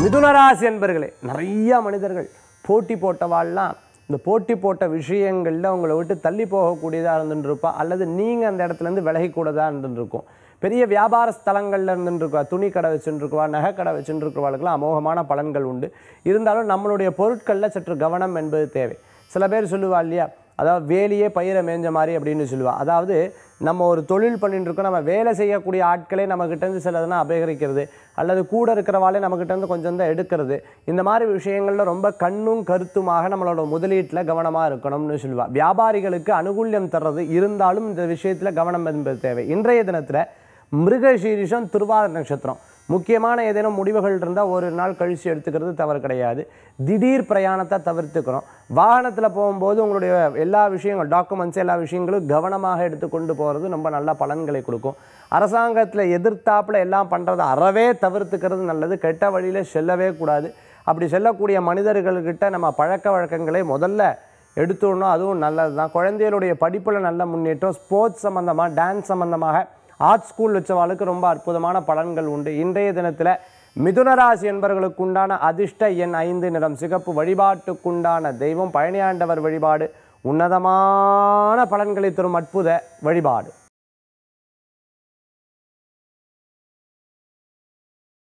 மிதுனராசி என்பர்களே நிறைய மனிதர்கள் போட்டி போட்டவாள்லாம் இந்த போட்டி போட்ட விஷயங்களில் உங்களை விட்டு தள்ளி போகக்கூடியதாக இருந்துட்டு இருப்பா அல்லது நீங்கள் அந்த இடத்துலேருந்து விலகிக்கூடதாக இருந்துட்டு இருக்கும் பெரிய வியாபார ஸ்தலங்களில் இருந்துட்டு இருக்கா துணி கடை வச்சுட்டு இருக்குவா நகை கடை வச்சுட்டு இருக்கிறவாளுக்கெல்லாம் அமோகமான பலன்கள் உண்டு இருந்தாலும் நம்மளுடைய பொருட்களில் சற்று கவனம் என்பது தேவை சில பேர் சொல்லுவா இல்லையா அதாவது வேலையே பயிரை மேய்ஞ்ச மாதிரி அப்படின்னு சொல்லுவா அதாவது நம்ம ஒரு தொழில் பண்ணிட்டு இருக்கோம் நம்ம வேலை செய்யக்கூடிய ஆட்களே நம்மக்கிட்டேருந்து சிலதுனா அபகரிக்கிறது அல்லது கூட இருக்கிறவாளே நம்மக்கிட்டேருந்து கொஞ்சம் தான் எடுக்கிறது இந்த மாதிரி விஷயங்களில் ரொம்ப கண்ணும் கருத்துமாக நம்மளோட முதலீட்டில் கவனமாக இருக்கணும்னு சொல்லுவா வியாபாரிகளுக்கு அனுகூல்யம் தர்றது இருந்தாலும் இந்த விஷயத்தில் கவனம் என்பது தேவை இன்றைய தினத்தில் மிருகசீரிஷம் திருவாதிரை நட்சத்திரம் முக்கியமான ஏதேனும் முடிவுகள் இருந்தால் ஒரு நாள் கழித்து எடுத்துக்கிறது தவறு கிடையாது திடீர் பிரயாணத்தை தவிர்த்துக்கிறோம் வாகனத்தில் போகும்போது உங்களுடைய எல்லா விஷயங்கள் டாக்குமெண்ட்ஸ் எல்லா விஷயங்களும் கவனமாக எடுத்துக்கொண்டு போகிறது ரொம்ப நல்ல பலன்களை கொடுக்கும் அரசாங்கத்தில் எதிர்த்தாப்புல எல்லாம் பண்ணுறதை அறவே தவிர்த்துக்கிறது நல்லது கெட்ட வழியில் செல்லவே கூடாது அப்படி செல்லக்கூடிய மனிதர்கள்கிட்ட நம்ம பழக்க வழக்கங்களை முதல்ல எடுத்துடணும் அதுவும் நல்லது தான் குழந்தைகளுடைய படிப்பில் நல்ல முன்னேற்றம் ஸ்போர்ட்ஸ் சம்மந்தமாக டான்ஸ் சம்மந்தமாக ஆர்ட் ஸ்கூல் வச்சவாளுக்கு ரொம்ப அற்புதமான பலன்கள் உண்டு இன்றைய தினத்தில் மிதுனராசி என்பவர்களுக்கு உண்டான அதிர்ஷ்ட எண் ஐந்து நிறம் சிகப்பு வழிபாட்டுக்குண்டான தெய்வம் பழனியாண்டவர் வழிபாடு உன்னதமான பலன்களை தரும் அற்புத வழிபாடு